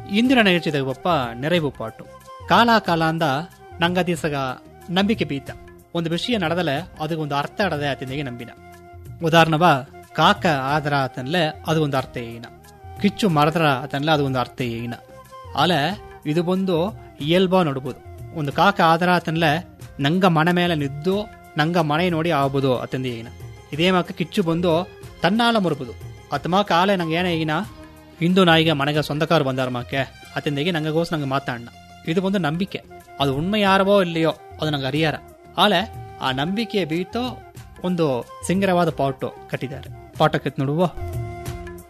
ಇಂದಿನ ನೆಗೆಚಿದ ಒಪ್ಪ ನೆರವು ಪಾಟು ಕಾಲ ಕಾಲ ಅಂದ ನಂಗ ದಿವಸಗ ನಂಬಿಕೆ ಬೀತ ಒಂದು ವಿಷಯ ನಡೆದಲೆ ಅದಕ್ಕೆ ಒಂದು ಅರ್ಥ ಅಡದೆ ಆತಿಂದಿಗೆ ನಂಬಿನ ಉದಾಹರಣವ ಕಾಕ ಆದರ ಆತನ್ಲೆ ಅದು ಒಂದು ಅರ್ಥ ಏನ ಕಿಚ್ಚು ಮರದ್ರ ಆತನ್ಲೆ ಅದು ಒಂದು ಅರ್ಥ ಏನ ಅಲೆ ಇದು ಬಂದು ಎಲ್ಬಾ ನೋಡ್ಬೋದು ಒಂದು ಕಾಕ ಆದರ ಆತನ್ಲೆ ನಂಗ ಮನೆ ಮೇಲೆ ನಿದ್ದು ನಂಗ ಮನೆ ನೋಡಿ ಆಗ್ಬೋದು ಅತಂದಿ ಏನ ಇದೇ ಮಾಕ ಕಿಚ್ಚು ಬಂದು ತನ್ನಾಲ ಮುರುಬೋದು ಅತಮ ಕಾಲೆ ನಂಗೆ ಏನೇ ಈಗಿನ ಇಂದು ನಾಯಿಗೆ ಮನೆಗೆ ಸೊಂದಕಾರ ಬಂದಾರ ಮಾಕೆ ಅತಂದಿಗೆ ನಂಗಗೋಸ್ ನಂಗೆ ಮಾತಾಡಣ ಇದು ಒಂದು ನಂಬಿಕೆ ಅದು ಉಣ್ಮೆ ಯಾರವೋ ಇಲ್ಲಿಯೋ ಅದು ನಂಗೆ ಅರಿಯಾರ ಆಲೆ ಆ ನಂಬಿಕೆ ಬೀತೋ ಒಂದು ಸಿಂಗರವಾದ ಪಾಟು ಕಟ್ಟಿದ್ದಾರೆ ಪಾಠಕ್ಕೆ ನೋಡುವ